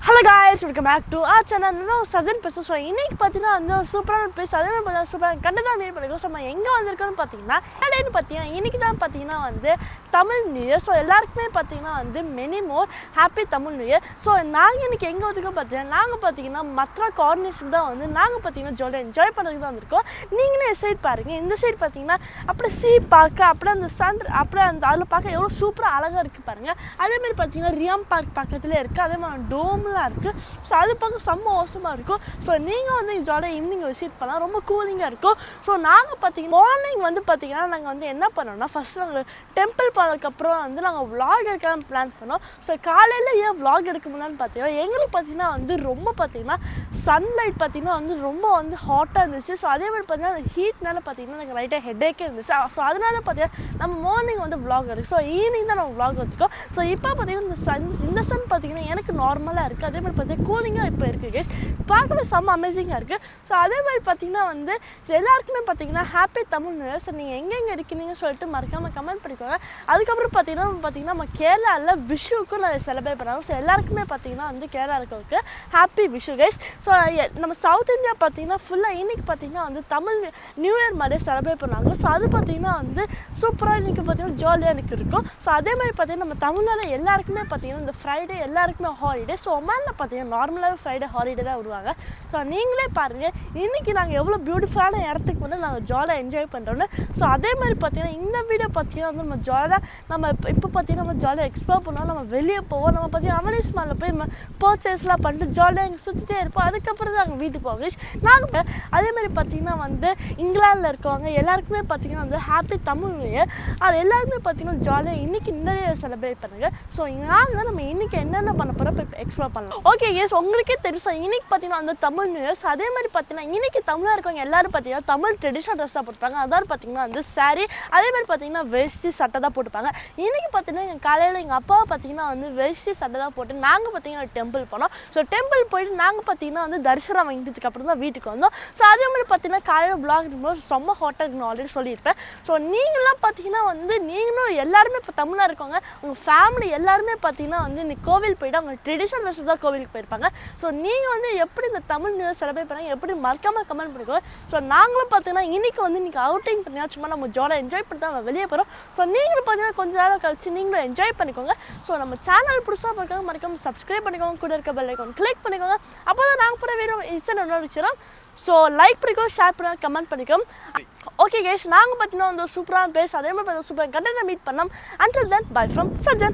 hello guys welcome back to ஆ channel இன்னும் சஜன் பேச ஸோ இன்னைக்கு பார்த்தீங்கன்னா வந்து ஒரு சூப்பரான பிளேஸ் அதே மாதிரி பார்த்தீங்கன்னா சூப்பரான கண்டதா மீட் பண்ணிக்கோ ஸோ நம்ம எங்கே வந்திருக்கோம்னு பார்த்தீங்கன்னா என்னன்னு பார்த்தீங்கன்னா இன்னைக்கு தான் பார்த்தீங்கன்னா வந்து தமிழ் நியூ இயர் ஸோ எல்லாருக்குமே பார்த்தீங்கன்னா வந்து many more happy Tamil new year so நாங்கள் இன்னைக்கு எங்கே வந்திருக்கோம் பார்த்தீங்கன்னா நாங்கள் பார்த்தீங்கன்னா மற்ற கார்னிஸ்க்கு தான் வந்து நாங்கள் பார்த்தீங்கன்னா ஜாலியாக என்ஜாய் பண்ணுறதுக்கு தான் வந்திருக்கோம் நீங்களே சைட் பாருங்கள் இந்த சைடு பார்த்தீங்கன்னா அப்படியே சீ பார்க்க அப்படியே அந்த சன் அப்படியே அந்த அதில் பார்க்க எவ்வளோ சூப்பராக அழகாக இருக்குது பாருங்கள் அதே மாதிரி பார்த்தீங்கன்னா ரியாம் பார்க் பக்கத்துலேயே இருக்குது அதே மாதிரி டோம்லாம் இருக்குது ஸோ அது பார்க்க செம்ம அவசரமாக இருக்கும் ஸோ நீங்கள் வந்து ஜாலியாக ஈவினிங் விசிட் பண்ணலாம் ரொம்ப கூலிங்காக இருக்கும் ஸோ நாங்கள் பார்த்தீங்கன்னா மார்னிங் வந்து பார்த்தீங்கன்னா நாங்கள் வந்து என்ன பண்ணோம்னா ஃபஸ்ட் நாங்கள் டெம்பிள் போனதுக்கப்புறம் வந்து நாங்கள் vlog எடுக்கலாம் பிளான் பண்ணோம் ஸோ காலையில் ஏன் vlog எடுக்க முடியலன்னு பார்த்தீங்கன்னா எங்களுக்கு பார்த்தீங்கன்னா வந்து ரொம்ப பார்த்தீங்கன்னா சன்லைட் பார்த்தீங்கன்னா வந்து ரொம்ப வந்து ஹாட்டாக இருந்துச்சு ஸோ அதே மாதிரி பார்த்தீங்கன்னா அந்த ஹீட்னால பார்த்தீங்கன்னா எனக்கு லைட்டாக ஹெட்டேக்கே இருந்துச்சு ஸோ அதனால பார்த்தீங்கன்னா நம்ம மார்னிங் வந்து vlog எடுக்கும் ஸோ ஈவினிங் தான் நம்ம vlog வச்சுக்கோம் ஸோ இப்போ பார்த்தீங்கன்னா இந்த சன் இந்த சன் பார்த்தீங்கன்னா எனக்கு நார்மலாக இருக்குது அதே மாதிரி பார்த்தீங்கன்னா கூலிங்காக இப்போ இருக்குது கேஸ் பார்க்கவே செம்ம அமேசிங்காக இருக்குது ஸோ அதே மாதிரி பார்த்தீங்கன்னா வந்து so எல்லாருக்குமே பார்த்தீங்கன்னா happy Tamil new year so நீங்கள் எங்கெங்கே இருக்கீங்கன்னு சொல்லிட்டு மறக்காமல் கமெண்ட் பண்ணிக்கோங்க அதுக்கப்புறம் பார்த்தீங்கன்னா பார்த்தீங்கன்னா நம்ம கேரளாவில் விஷுக்கும் நான் செலிப்ரேட் பண்ணுறாங்க ஸோ எல்லாருக்குமே பார்த்தீங்கன்னா வந்து கேரளா இருக்கவங்களுக்கு ஹாப்பி விஷு கைஸ் ஸோ நம்ம சவுத் இந்தியா பார்த்தீங்கன்னா ஃபுல்லாக இன்னைக்கு பார்த்தீங்கன்னா வந்து தமிழ் நியூ இயர் மாதிரியே செலிப்ரேட் பண்ணாங்க ஸோ அது பார்த்தீங்கன்னா வந்து சூப்பராக இன்னைக்கு பார்த்தீங்கன்னா ஜாலியாக எனக்கு இருக்கும் ஸோ அதே மாதிரி பார்த்தீங்கன்னா நம்ம தமிழ்நாடு எல்லாருக்குமே பார்த்தீங்கன்னா இந்த ஃப்ரைடே எல்லாருக்குமே ஹாலிடே ஸோ ஒமானில் பார்த்தீங்கன்னா நார்மலாகவே ஃப்ரைடே ஹாலிடே தான் விடுவாங்க ஸோ நீங்களே பாருங்கள் இன்னைக்கு நாங்கள் எவ்வளோ பியூட்டிஃபுல்லான இடத்துக்கு வந்து நாங்கள் ஜாலியாக என்ஜாய் பண்ணுறோன்னு ஸோ அதே மாதிரி பார்த்தீங்கன்னா இந்த வீடியோ பார்த்தீங்கன்னா வந்து நம்ம ஜாலியாக நம்ம இப்போ இப்போ பார்த்தீங்கன்னா நம்ம ஜாலியாக எக்ஸ்ப்ளோர் பண்ணோம் நம்ம வெளியே போவோம் நம்ம பார்த்தீங்கன்னா அமரேஸ் மாலில் போய் நம்ம பர்ச்சேஸ்லாம் பண்ணிட்டு ஜாலியாக இங்கே சுற்றிட்டே இருப்போம் அதுக்கப்புறம் தான் நாங்கள் வீட்டுக்கு போவோம் நாங்கள் அதே மாதிரி பார்த்தீங்கன்னா வந்து இங்கிலாந்தில் இருக்கவங்க எல்லாருக்குமே பார்த்தீங்கன்னா வந்து ஹாப்பி தமிழ் நியூ இயர் அது எல்லாருமே பார்த்தீங்கன்னா ஜாலியாக இன்னைக்கு இந்த செலிப்ரேட் பண்ணுங்க ஸோ நாங்கள் நம்ம இன்னைக்கு என்னென்ன பண்ண போகிறோம் இப்போ எக்ஸ்ப்ளோர் பண்ணலாம் ஓகே எஸ் உங்களுக்கே தெரியும் so இன்னைக்கு பார்த்தீங்கன்னா வந்து தமிழ் நியூ இயர்ஸ் அதே மாதிரி பார்த்தீங்கன்னா இன்னைக்கு தமிழாக இருக்கவங்க எல்லாரும் பார்த்தீங்கன்னா தமிழ் ட்ரெடிஷ்னல் ட்ரெஸ் தான் போட்டுப்பாங்க அதாவது பார்த்தீங்கன்னா வந்து saree அதே மாதிரி பார்த்தீங்கன்னா வேஷ்டி சட்டை தான் போட்டுப்பாங்க இன்னைக்கு பார்த்தீங்கன்னா எங்கள் காலையில் எங்கள் அப்பாவை பார்த்தீங்கன்னா வந்து வேஷ்டி சட்டை தான் போட்டு நாங்கள் பார்த்தீங்கன்னா டெம்பிள் போனோம் ஸோ டெம்பிள் போயிட்டு நாங்கள் பார்த்தீங்கன்னா வந்து தரிசனம் வாங்கிட்டதுக்கு அப்புறம் தான் வீட்டுக்கு வந்தோம் ஸோ அதே மாதிரி பார்த்தீங்கன்னா காலையில் பிளாக் இருக்கும்போது செம்ம ஹாட்டாக இருக்குன்னு ஆல்ரெடி சொல்லியிருப்பேன் ஸோ நீங்களாம் பார்த்தீங்கன்னா வந்து நீங்களும் எல்லாருமே இப்போ தமிழாக இருக்கவங்க உங்கள் ஃபேமிலி எல்லாருமே பார்த்தீங்கன்னா வந்து இன்னைக்கு கோவில் போயிட்டு அவங்க ட்ரெடிஷனல் ட்ரெஸ் தான் கோவிலுக்கு போயிருப்பாங்க ஸோ நீங்கள் வந்து எப்படி இந்த தமிழ் நியூ செலிப்ரேட் பண்ணாங்க எப்படி மறக்காம கமெண்ட் பண்ணிக்கோங்க ஸோ நாங்களும் பார்த்தீங்கன்னா இன்னைக்கு வந்து இன்னைக்கு அவுட்டிங் பண்ணியா சும்மா நம்ம ஜாலியாக என்ஜாய் பண்ணிட்டு தான் நம்ம வெளியே போகிறோம் ஸோ நீங்களும் பார்த்தீங்கன்னா கொஞ்ச நேரம் கழிச்சு நீங்களும் என்ஜாய் பண்ணிக்கோங்க ஸோ நம்ம சேனல் புதுசாக பார்க்காம மறக்காம சப்ஸ்கிரைப் பண்ணிக்கோங்க கூட இருக்க பெல் ஐக்கான் கிளிக் பண்ணிக்கோங்க அப்போ தான் நாங்கள் போகிற வீடியோ இன்ஸ்டன் ஒன்று வச்சிடும் ஸோ லைக் பண்ணிக்கோ ஷேர் பண்ணுங்க கமெண்ட் பண்ணிக்கோ ஓகே கேஸ் நாங்கள் பார்த்தீங்கன்னா வந்து சூப்பரான பேஸ் அதே மாதிரி பார்த்தீங்கன்னா சூப்பராக கண்டென்ட் மீட் பண்ணோம் until then bye from Sajan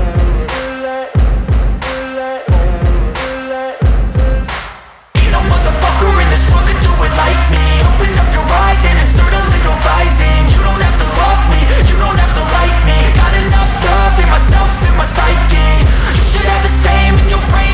Ain't no motherfucker in this world could do it like me Open up your eyes and insert a little rising You don't have to love me, you don't have to like me Got enough love in myself, in my psyche You should have the same in your brain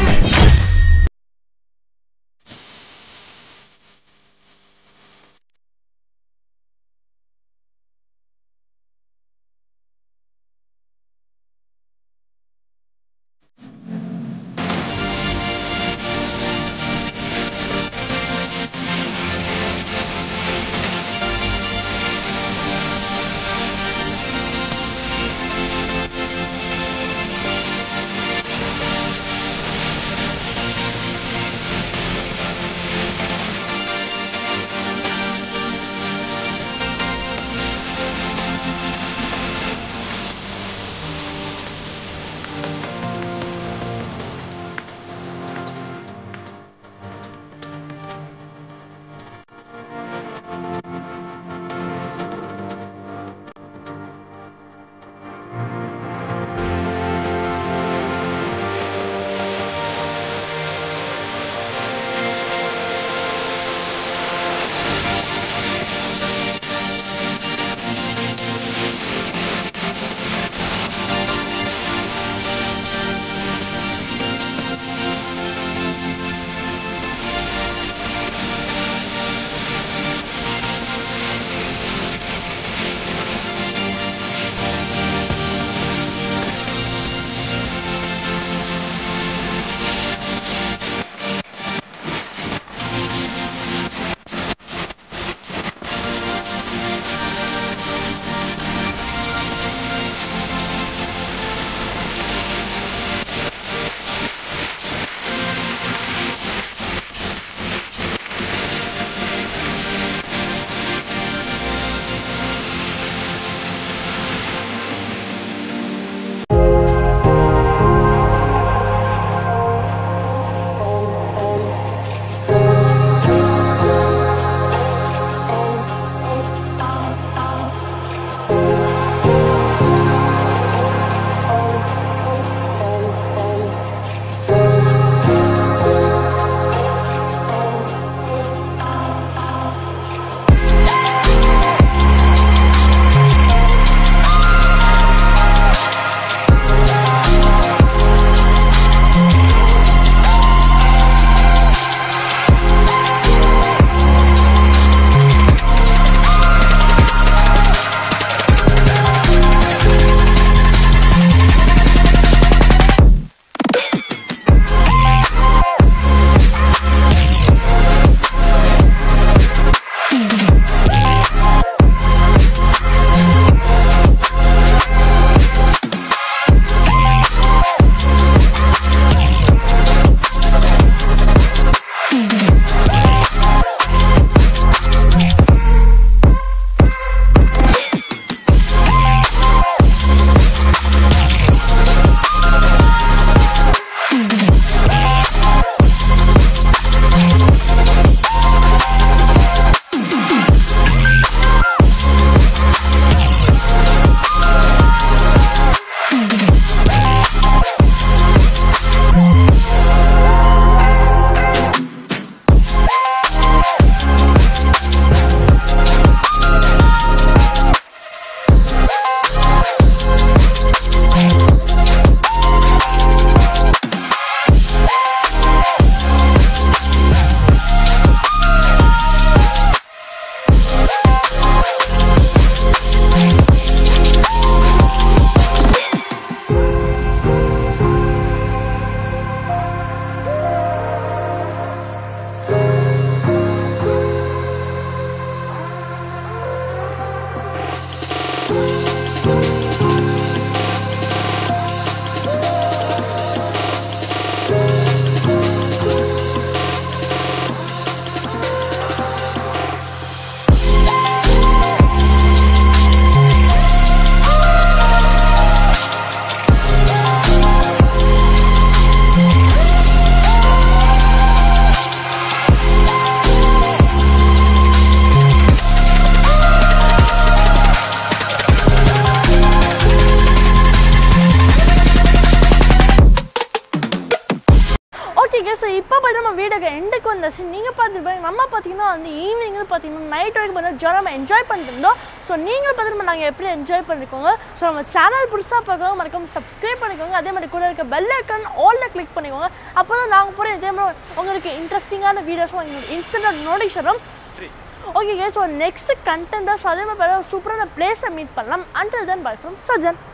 okay so இப்போ பார்த்து நம்ம வீடியோக்கு எண்டுக்கு வந்தாச்சு நீங்கள் பார்த்துருப்பீங்க நம்ம பார்த்தீங்கன்னா வந்து ஈவினிங் பார்த்தீங்கன்னா நைட் வரைக்கும் பார்த்தீங்கன்னா ஜாலியாக நம்ம என்ஜாய் பண்ணிட்டு இருந்தோம் ஸோ நீங்களும் பார்த்துட்டு நாங்கள் எப்படி என்ஜாய் பண்ணிக்கோங்க ஸோ நம்ம சேனல் புதுசாக பார்க்கவங்க மறக்காம சப்ஸ்கிரைப் பண்ணிக்கோங்க அதே மாதிரி கூட இருக்க பெல் ஐக்கான் ஆலில் கிளிக் பண்ணிக்கோங்க அப்போ தான் நாங்கள் போகிற இதே மாதிரி உங்களுக்கு இன்ட்ரெஸ்டிங்கான வீடியோஸும் உங்களுக்கு இன்ஸ்டன்ட் நோட்டிஃபிகேஷன் வரும் ஓகே ஸோ நெக்ஸ்ட் கண்டென்ட்டாக ஸோ அதே மாதிரி சூப்பரான பிளேஸை மீட் பண்ணலாம் until then bye from Sajan